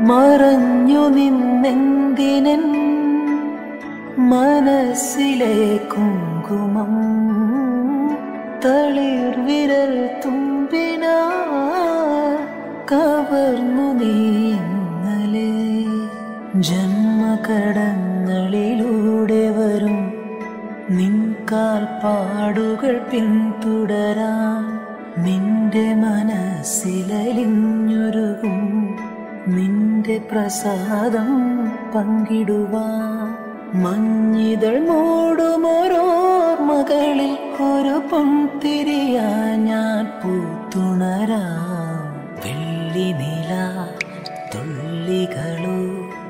മറഞ്ഞു നിന്നെന്തിനൻ മനസ്സിലെ കുങ്കുമം തളിർ വിരൽ തുമ്പിന കവർന്നു നീ ഇന്നലെ ജന്മകടങ്ങളിലൂടെ വരും നിൻകാൽ പാടുകൾ പിന്തുടരാൻ നിന്റെ മനസ്സിലലിഞ്ഞൊരുകും നിന്റെ പ്രസാദം പങ്കിടുവാൻ മഞ്ഞിതൾ മൂടുമോരോർമകളിൽ ഒരു പൊൻതിരിയാ ഞാൻ പൂത്തുണരാം വെള്ളി നില തുള്ളികളോ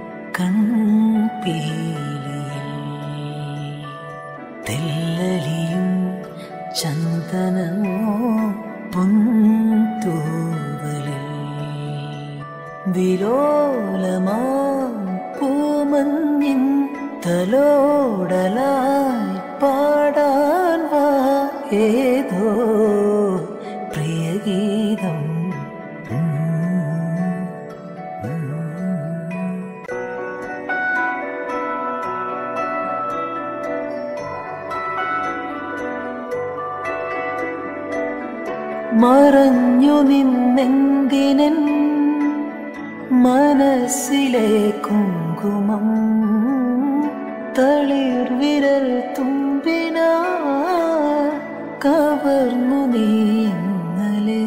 കൺപീലിയിൽ തെല്ലലിയും ചന്ദനമോ പൊന്തൂവലിൽ വിലോലമാം പൂമഞ്ഞിൻ തലോടലായി പാടാൻ വാ ഏതോ പ്രിയഗീതം ഉം, ഉം. മറഞ്ഞു നിന്നെന്തിനൻ മനസ്സിലെ കുങ്കുമം തളിർ വിരൽ തുമ്പിന കവർന്നു നീ ഇന്നലെ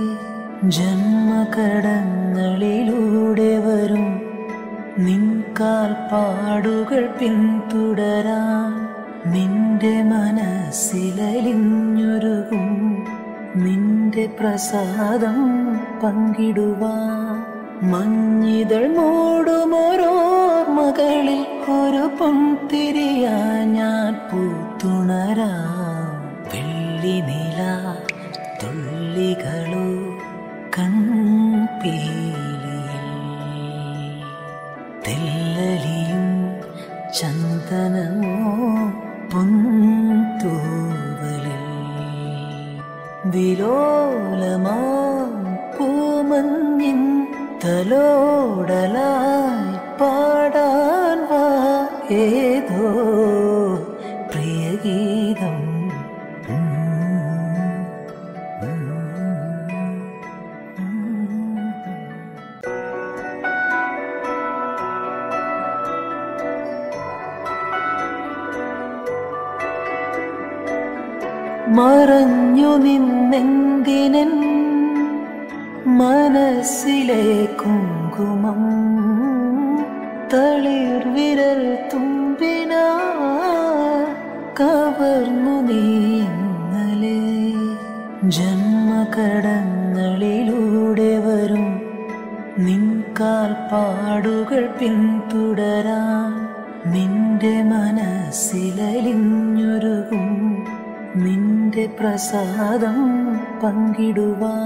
ജന്മകടങ്ങളിലൂടെ വരും നിൻകാൽ പാടുകൾ പിന്തുടരാൻ നിന്റെ മനസ്സിലലിഞ്ഞൊരുകും നിന്റെ പ്രസാദം പങ്കിടുവാൻ മഞ്ഞിതൾ മൂടുമോരോർമകളിൽ ഒരു പൊൻതിരിയാ ഞാൻ പൂത്തുണരാം വെള്ളി നില തുള്ളികളോ കൺപീലിയിൽ തെല്ലലിയും ചന്ദനമോ പൊന്തൂവലിൽ വിലോലമാം പൂമഞ്ഞിൻ തലോടലായി പാടാൻ വാ ഏതോ പ്രിയഗീതം ഉം, ഉം, ഉം. മറഞ്ഞു നിന്നെന്തിനൻ മനസ്സിലെ കുങ്കുമം തളിർ വിരൽ തുമ്പിന കവർന്നു നീ ഇന്നലെ ജന്മകടങ്ങളിലൂടെ വരും നിൻകാൽ പാടുകൾ പിന്തുടരാൻ നിന്റെ മനസ്സിലലിഞ്ഞൊരുകും നിന്റെ പ്രസാദം പങ്കിടുവാൻ